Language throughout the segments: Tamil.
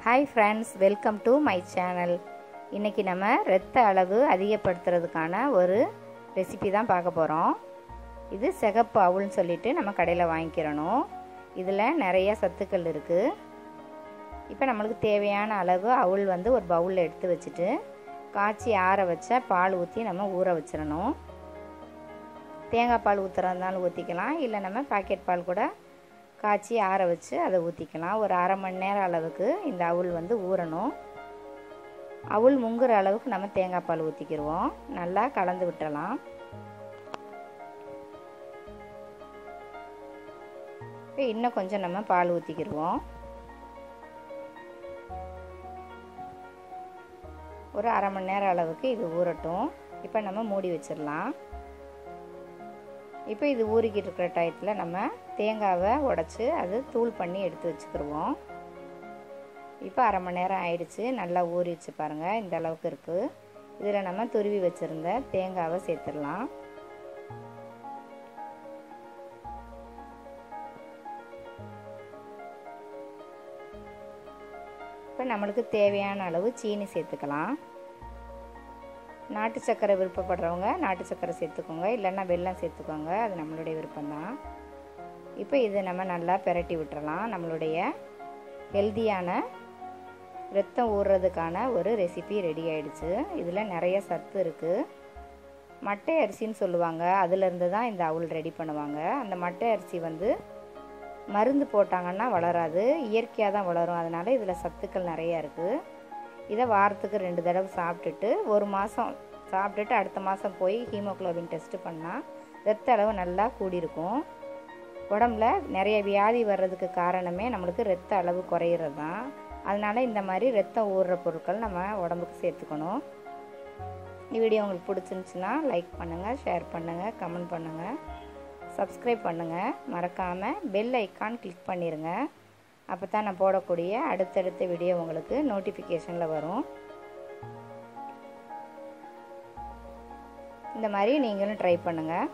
hi friends welcome to my channel இன்றைக்கி நம்ம இரத்த அளவு அதிகப்படுத்துறதுக்கான ஒரு ரெசிபி தான் பார்க்க போகிறோம் இது சிகப்பு அவுள்னு சொல்லிட்டு நம்ம கடையில் வாங்கிக்கிறணும் இதில் நிறைய சத்துக்கள் இருக்குது இப்போ நம்மளுக்கு தேவையான அளவு அவுள் வந்து ஒரு பவுலில் எடுத்து வச்சுட்டு காய்ச்சி ஆற வச்ச பால் ஊற்றி நம்ம ஊற வச்சிடணும் தேங்காய் பால் ஊற்றுறதுனாலும் ஊற்றிக்கலாம் இல்லை நம்ம பாக்கெட் பால் கூட காய்ச்சி ஆற வச்சு அதை ஊற்றிக்கலாம் ஒரு அரை மணி நேரம் அளவுக்கு இந்த அவுள் வந்து ஊறணும் அவுள் முங்குற அளவுக்கு நம்ம தேங்காய் பால் ஊற்றிக்கிடுவோம் நல்லா கலந்து விட்டுறலாம் இப்போ இன்னும் கொஞ்சம் நம்ம பால் ஊற்றிக்கிடுவோம் ஒரு அரை மணி நேரம் அளவுக்கு இது ஊறட்டும் இப்போ நம்ம மூடி வச்சிடலாம் இப்போ இது ஊறிக்கிட்டு இருக்கிற டயத்தில் நம்ம தேங்காவை உடச்சி அது தூள் பண்ணி எடுத்து வச்சுக்கிடுவோம் இப்போ அரை மணி நேரம் ஆயிடுச்சு நல்லா ஊறி வச்சு பாருங்கள் இந்த அளவுக்கு இருக்குது இதில் நம்ம துருவி வச்சுருந்த தேங்காவை சேர்த்துடலாம் இப்போ நம்மளுக்கு தேவையான அளவு சீனி சேர்த்துக்கலாம் நாட்டு சக்கரை விருப்பப்படுறவங்க நாட்டு சக்கரை சேர்த்துக்கோங்க இல்லைன்னா வெல்லம் சேர்த்துக்கோங்க அது நம்மளுடைய விருப்பம்தான் இப்போ இதை நம்ம நல்லா பெரட்டி விட்டுறலாம் நம்மளுடைய ஹெல்த்தியான ரத்தம் ஊறுறதுக்கான ஒரு ரெசிபி ரெடி ஆயிடுச்சு இதில் நிறைய சத்து இருக்குது மட்டை அரிசின்னு சொல்லுவாங்க அதுலேருந்து தான் இந்த அவுள் ரெடி பண்ணுவாங்க அந்த மட்டை அரிசி வந்து மருந்து போட்டாங்கன்னா வளராது இயற்கையாக தான் வளரும் அதனால் இதில் சத்துக்கள் நிறையா இருக்குது இதை வாரத்துக்கு ரெண்டு தடவை சாப்பிட்டுட்டு ஒரு மாதம் சாப்பிட்டுட்டு அடுத்த மாதம் போய் ஹீமோக்ளோபின் டெஸ்ட்டு பண்ணால் ரத்த அளவு நல்லா கூடியிருக்கும் உடம்புல நிறைய வியாதி வர்றதுக்கு காரணமே நம்மளுக்கு ரத்த அளவு குறையிறது தான் அதனால் இந்த மாதிரி ரத்தம் ஊறுற பொருட்கள் நம்ம உடம்புக்கு சேர்த்துக்கணும் இந்த வீடியோ உங்களுக்கு பிடிச்சிருந்துச்சுன்னா லைக் பண்ணுங்கள் ஷேர் பண்ணுங்கள் கமெண்ட் பண்ணுங்கள் சப்ஸ்கிரைப் பண்ணுங்கள் மறக்காமல் பெல் ஐக்கான் கிளிக் பண்ணிடுங்க அப்போ தான் நான் போடக்கூடிய அடுத்தடுத்த வீடியோ உங்களுக்கு நோட்டிஃபிகேஷனில் வரும் இந்த மாதிரி நீங்களும் ட்ரை பண்ணுங்கள்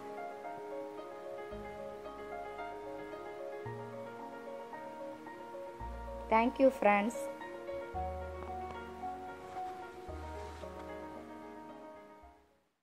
தேங்க்யூ ஃப்ரெண்ட்ஸ்